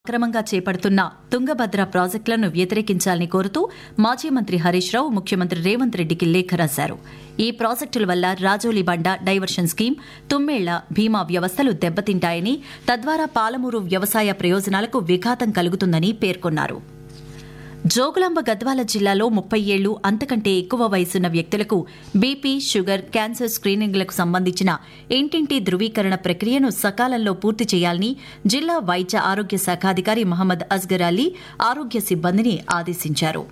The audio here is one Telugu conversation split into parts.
అక్రమంగా చేపడుతున్న తుంగభద్ర ప్రాజెక్టులను వ్యతిరేకించాలని కోరుతూ మాజీ మంత్రి హరీష్ రావు ముఖ్యమంత్రి రేవంత్ రెడ్డికి లేఖ రాశారు ఈ ప్రాజెక్టుల వల్ల రాజోలి బండ డైవర్షన్ స్కీమ్ తుమ్మేళ్ల భీమా వ్యవస్థలు దెబ్బతింటాయని తద్వారా పాలమూరు వ్యవసాయ ప్రయోజనాలకు విఘాతం కలుగుతుందని పేర్కొన్నారు జోగులాంబ గద్వాల జిల్లాలో ముప్పై ఏళ్లు అంతకంటే ఎక్కువ వయసున్న వ్యక్తులకు బీపీ షుగర్ క్యాన్సర్ స్క్రీనింగ్లకు సంబంధించిన ఇంటింటి ధృవీకరణ ప్రక్రియను సకాలంలో పూర్తి చేయాలని జిల్లా వైద్య ఆరోగ్య శాఖాధికారి మహమ్మద్ అస్గర్ అలీ ఆరోగ్య సిబ్బందిని ఆదేశించారు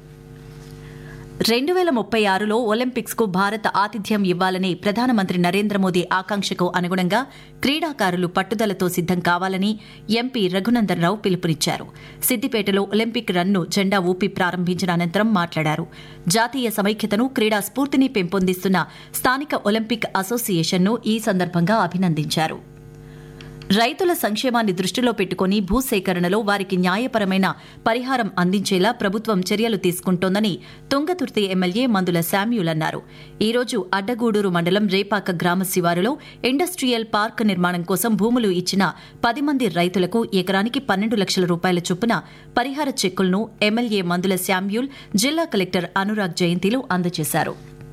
రెండు వేల ముప్పై ఆరులో ఒలింపిక్స్ కు భారత్ ఆతిథ్యం ఇవ్వాలనే ప్రధానమంత్రి నరేంద్ర మోదీ ఆకాంక్షకు అనుగుణంగా క్రీడాకారులు పట్టుదలతో సిద్దం కావాలని ఎంపీ రఘునందన్ రావు పిలుపునిచ్చారు సిద్దిపేటలో ఒలింపిక్ రన్ను జెండా ఊపి ప్రారంభించిన అనంతరం మాట్లాడారు జాతీయ సమైక్యతను క్రీడా స్ఫూర్తిని పెంపొందిస్తున్న స్థానిక ఒలింపిక్ అసోసియేషన్ను ఈ సందర్భంగా అభినందించారు రైతుల సంక్షేమాన్ని దృష్టిలో పెట్టుకుని భూసేకరణలో వారికి న్యాయపరమైన పరిహారం అందించేలా ప్రభుత్వం చర్యలు తీసుకుంటోందని తుంగతుర్తి ఎమ్మెల్యే మందుల శామ్యూల్ అన్నారు ఈ రోజు అడ్డగూడూరు మండలం రేపాక గ్రామ శివారులో ఇండస్ట్రియల్ పార్క్ నిర్మాణం కోసం భూములు ఇచ్చిన పది మంది రైతులకు ఎకరానికి పన్నెండు లక్షల రూపాయల చొప్పున పరిహార చెక్కులను ఎమ్మెల్యే మందుల శామ్యూల్ జిల్లా కలెక్టర్ అనురాగ్ జయంతిలు అందజేశారు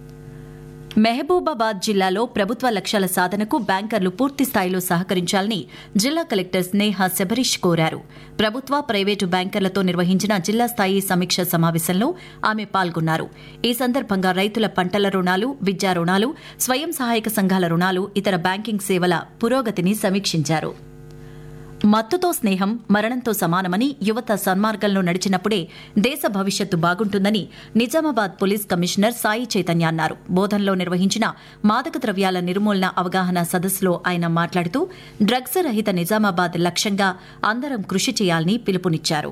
మహబూబాబాద్ జిల్లాలో ప్రభుత్వ లక్ష్యాల సాధనకు బ్యాంకర్లు పూర్తి స్థాయిలో సహకరించాలని జిల్లా కలెక్టర్ స్నేహ శబరీష్ కోరారు ప్రభుత్వ ప్రైవేటు బ్యాంకర్లతో నిర్వహించిన జిల్లా స్థాయి సమీక్ష సమావేశంలో ఆమె పాల్గొన్నారు ఈ సందర్భంగా రైతుల పంటల రుణాలు విద్యా రుణాలు స్వయం సహాయక సంఘాల రుణాలు ఇతర బ్యాంకింగ్ సేవల పురోగతిని సమీక్షించారు మత్తుతో స్నేహం మరణంతో సమానమని యువత సన్మార్గంలో నడిచినప్పుడే దేశ భవిష్యత్తు బాగుంటుందని నిజామాబాద్ పోలీస్ కమిషనర్ సాయి చైతన్య అన్నారు బోధనలో నిర్వహించిన మాదక ద్రవ్యాల నిర్మూలన అవగాహన సదస్సులో ఆయన మాట్లాడుతూ డ్రగ్స్ రహిత నిజామాబాద్ లక్ష్యంగా అందరం కృషి చేయాలని పిలుపునిచ్చారు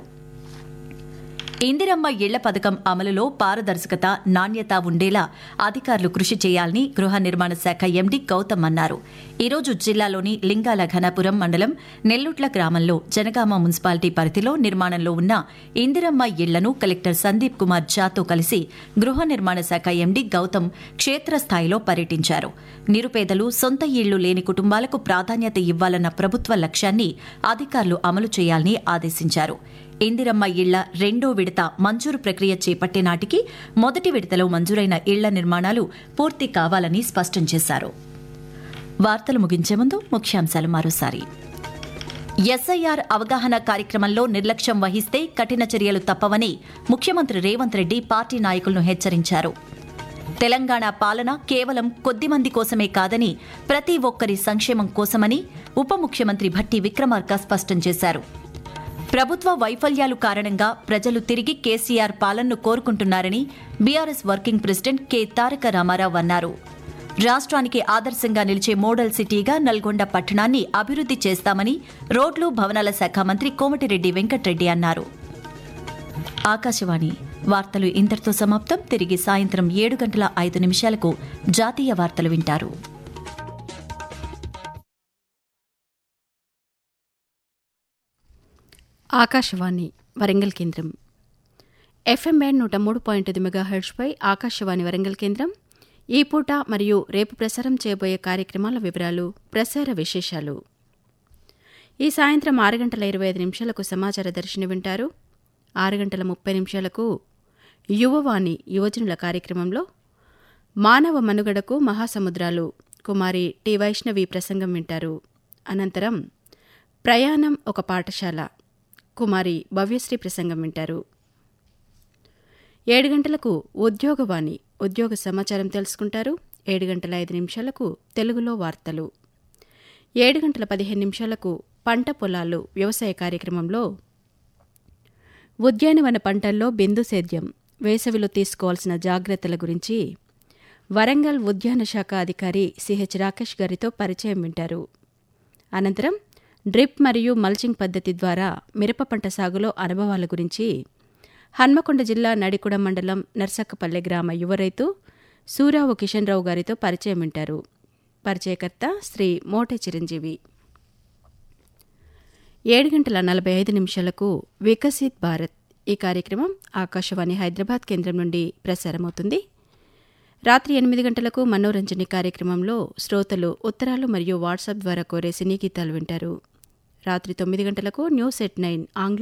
ఇందిరమ్మ ఇళ్ల పథకం అమలులో పారదర్శకత నాణ్యత ఉండేలా అధికారులు కృషి చేయాలని గృహ నిర్మాణ శాఖ ఎండీ గౌతమ్ అన్నారు ఈ రోజు జిల్లాలోని లింగాల ఘనపురం మండలం నెల్లుట్ల గ్రామంలో జనగామ మున్సిపాలిటీ పరిధిలో నిర్మాణంలో ఉన్న ఇందిరమ్మ ఇళ్లను కలెక్టర్ సందీప్ కుమార్ ఝాతో కలిసి గృహ నిర్మాణ శాఖ ఎండీ గౌతమ్ క్షేత్రస్థాయిలో పర్యటించారు నిరుపేదలు సొంత ఇళ్లు లేని కుటుంబాలకు ప్రాధాన్యత ఇవ్వాలన్న ప్రభుత్వ లక్ష్యాన్ని అధికారులు అమలు చేయాలని ఆదేశించారు ఇందిరమ్మ ఇళ్ల రెండో విడత మంజూరు ప్రక్రియ చేపట్టే నాటికి మొదటి విడతలో మంజూరైన ఇళ్ల నిర్మాణాలు పూర్తి కావాలని స్పష్టం చేశారు వార్తలు ముగించే ముందు ముఖ్యాంశాలు మరోసారి ఎస్ఐఆర్ అవగాహన కార్యక్రమంలో నిర్లక్ష్యం వహిస్తే కఠిన చర్యలు తప్పవని ముఖ్యమంత్రి రేవంత్ రెడ్డి పార్టీ నాయకులను హెచ్చరించారు తెలంగాణ పాలన కేవలం కొద్దిమంది కోసమే కాదని ప్రతి ఒక్కరి సంక్షేమం కోసమని ఉప ముఖ్యమంత్రి భట్టి విక్రమార్క స్పష్టం చేశారు ప్రభుత్వ వైఫల్యాలు కారణంగా ప్రజలు తిరిగి కేసీఆర్ పాలనను కోరుకుంటున్నారని BRS working president K Taraka Rama Rao అన్నారు రాష్ట్రానికి ఆదర్శంగా నిలిచే మోడల్ సిటీగా నల్గొండ పట్టణాన్ని అభివృద్ది చేస్తామని రోడ్లు భవనాల శాఖ మంత్రి కోమటిరెడ్డి వెంకట్రెడ్డి అన్నారు ఆకాశవాణి వార్తలు ఇంతటితో సమాప్తం తిరిగి సాయంత్రం ఏడు గంటల ఐదు నిమిషాలకు జాతీయ వార్తలు వింటారు ఆకాశవాణి వరంగల్ కేంద్రం ఎఫ్ఎం బ్యాండ్ నూట మూడు పాయింట్ ఐదు మెగాహెర్ట్స్పై ఆకాశవాణి వరంగల్ కేంద్రం ఈ పూట మరియు రేపు ప్రసారం చేయబోయే కార్యక్రమాల వివరాలు ప్రసార విశేషాలు ఈ సాయంత్రం ఆరు గంటల ఇరవై ఐదు నిమిషాలకు సమాచార దర్శిని వింటారు ఆరు గంటల ముప్పై నిమిషాలకు యువవాణి యువజనుల కార్యక్రమంలో మానవ మనుగడకు మహాసముద్రాలు కుమారి టి వైష్ణవి ప్రసంగం వింటారు అనంతరం ప్రయాణం ఒక పాఠశాల కుమారి భవ్యశ్రీ ప్రసంగం వింటారు ఏడు గంటలకు ఉద్యోగవాణి ఉద్యోగ సమాచారం తెలుసుకుంటారు ఏడు గంటల ఐదు నిమిషాలకు తెలుగులో వార్తలు ఏడు గంటల పదిహేను నిమిషాలకు పంట పొలాలు వ్యవసాయ కార్యక్రమంలో ఉద్యానవన పంటల్లో బిందు సేద్యం వేసవిలో తీసుకోవాల్సిన జాగ్రత్తల గురించి వరంగల్ ఉద్యాన శాఖ అధికారి సిహెచ్ రాకేష్ గారితో పరిచయం వింటారు అనంతరం డ్రిప్ మరియు మల్చింగ్ పద్ధతి ద్వారా మిరప పంట సాగులో అనుభవాల గురించి హన్మకొండ జిల్లా నడికుడ మండలం నర్సక్కపల్లె గ్రామ యువ రైతు సూరావు కిషన్ రావు గారితో పరిచయం వింటారు పరిచయకర్త శ్రీ మోటే చిరంజీవి ఏడు గంటల నలభై ఐదు నిమిషాలకు వికసిత్ భారత్ ఈ కార్యక్రమం ఆకాశవాణి హైదరాబాద్ కేంద్రం నుండి ప్రసారమవుతుంది రాత్రి ఎనిమిది గంటలకు మనోరంజని కార్యక్రమంలో శ్రోతలు ఉత్తరాలు మరియు వాట్సాప్ ద్వారా కోరే సినీ గీతాలు వింటారు రాత్రి తొమ్మిది గంటలకు న్యూస్ ఎట్ నైన్ ఆంగ్ల